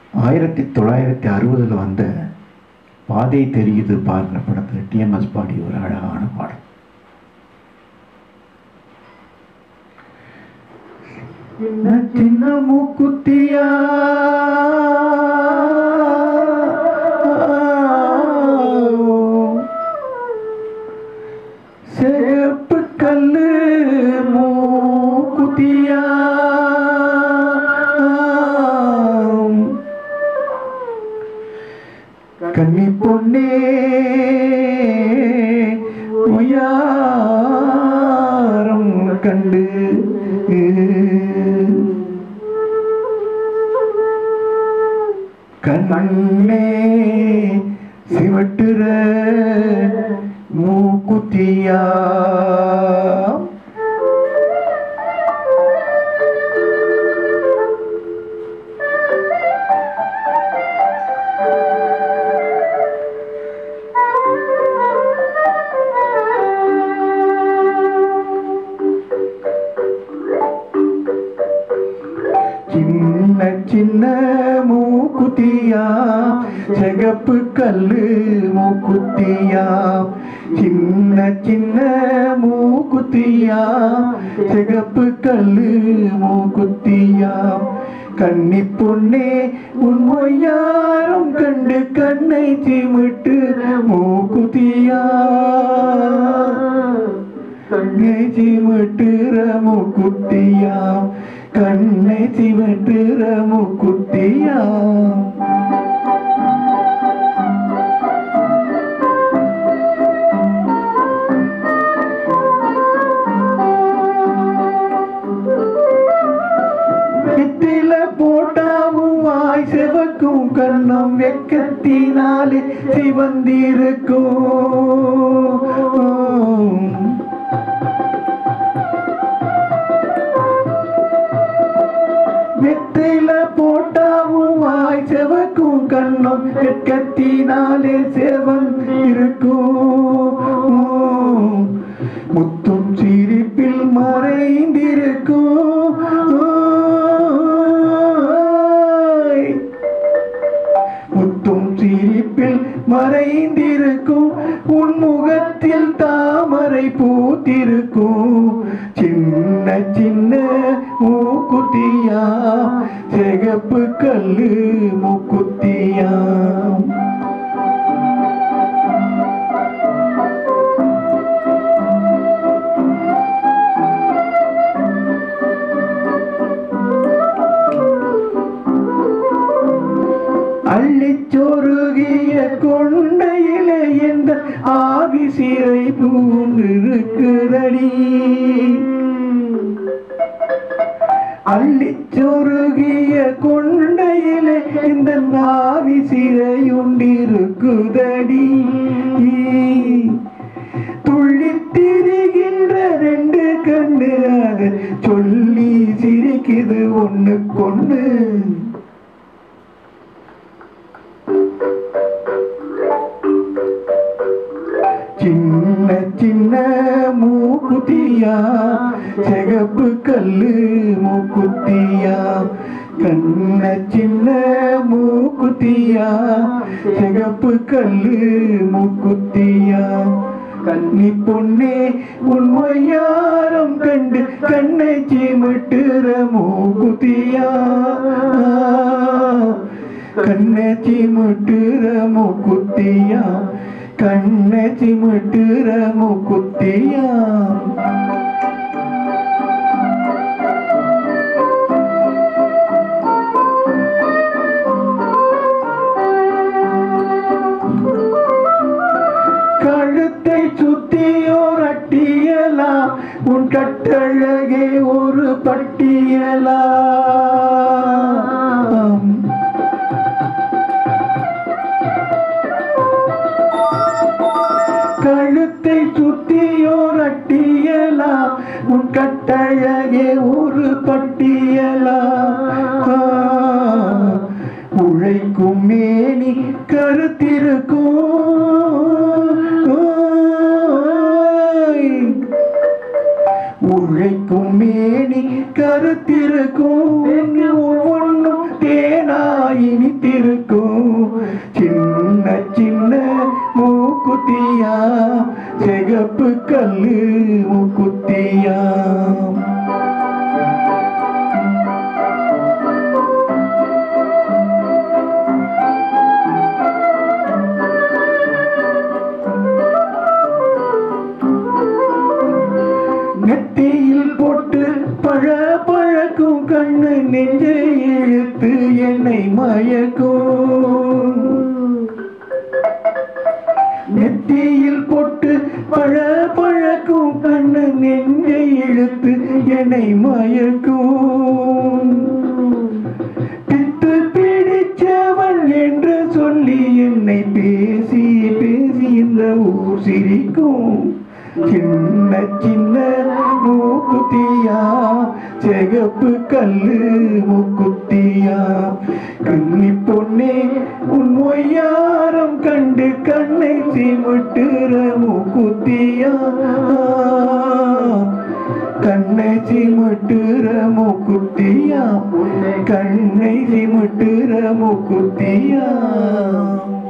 ஆயிரத்தி தொள்ளாயிரத்தி அறுபதில் வந்த பாதை தெரியுது பாருங்க படத்தில் டிஎம்எஸ் பாடி ஒரு அழகான பாடல் சின்ன சின்ன மூக்குத்தியா சிறப்பு கல்லு மூக்குத்தியா கன்னி பொன்னே உயாரம் கண்டு கண்ணே சிவட்டுற மூக்குத்தியா சின்ன சின்ன மூக்குத்தியா சிகப்பு கல்லு மூக்குத்தியா சின்ன சின்ன மூக்குத்தியா சிகப்பு கல்லு மூக்குத்தியா கன்னி பொண்ணே உன் ஒய்யாரம் கண்டு கண்ணை சிமிட்டு மூக்குத்தியா கண்ணை சிமிட்டுற மூக்குத்தியா கண்ணை சிமிட்டுற மூக்குத்தியா வெத்தில போட்டாவும் வாய் சிவக்கும் கண்ணம் வெக்கத்தினாலே சிவந்திருக்கும் வெத்தில போட்டாவும் வாய் செவக்கும் கண்ணம் வெட்கத்தினாலே செவந்திருக்கும் முத்தும் சிரிப்பில் மறைந்திருக்கும் முத்தும் சிரிப்பில் மறைந்திருக்கும் உன் முகத்தில் தாமரை பூத்திருக்கும் சின்ன சின்ன மூக்குத்தியா சிகப்பு கல்லு மூக்குத்தியா அள்ளிச்சொருகிய கொண்டையிலே எந்த ஆவி சிறை பூண்டிருக்குதடி அள்ளிச்சொருகிய கொண்டையிலே இந்த ஆவி சிறையுண்டிருக்குதடி துள்ளித் திரிகின்ற ரெண்டு கண்ணு அது சொல்லி சிரிக்குது ஒண்ணு கொண்டு சின்ன சின்ன மூக்குத்தியா சிகப்பு கல்லு மூக்குத்தியா கண்ண சின்ன மூக்குத்தியா சிகப்பு கல்லு மூக்குத்தியா கன்னி பொண்ணே உண்மையாரம் கண்டு கண்ணை சிமிட்டுற மூக்குத்தியா கண்ணை சிமிட்டுற மூக்குத்தியா கண்ணை சிமிட்டுற மூக்குத்தியா கழுத்தை சுத்தியோர் அட்டியலா உன் கட்டழகே ஒரு பட்டியலா கழுத்தை சுத்தியோர் அட்டியலா உன் கட்டழகே ஒரு பட்டியலா ஆ, உழைக்கும் மேனி கருத்திருக்கும் ஓய். உழைக்கும் மேனி கருத்திருக்கும் ஒவ்வொன்றும் தேனா இனித்திருக்கும் சின்ன சின்ன மூக்குத்தியா சிகப்பு கல்லு மூக்குத்தியா நெத்தியில் போட்டு பழ பழக்கும் கண்ணு நெஞ்சை இழுத்து என்னை மயக்கும் நெத்தியில் போட்டு பழ பழக்கும் கண்ணு நெஞ்சை இழுத்து என்னை மயக்கும் பித்து பிடிச்சவன் என்று சொல்லி என்னை பேசி பேசி இந்த ஊர் சிரிக்கும் சின்ன சின்ன மூக்குத்தியா சிகப்பு கல்லு மூக்குத்தியா கன்னி பொண்ணே உன் ஒய்யாரம் கண்டு கண்ணை சிமிட்டுற மூக்குத்தியா கண்ணை சிமிட்டுற மூக்குத்தியா கண்ணை சிமிட்டுற மூக்குத்தியா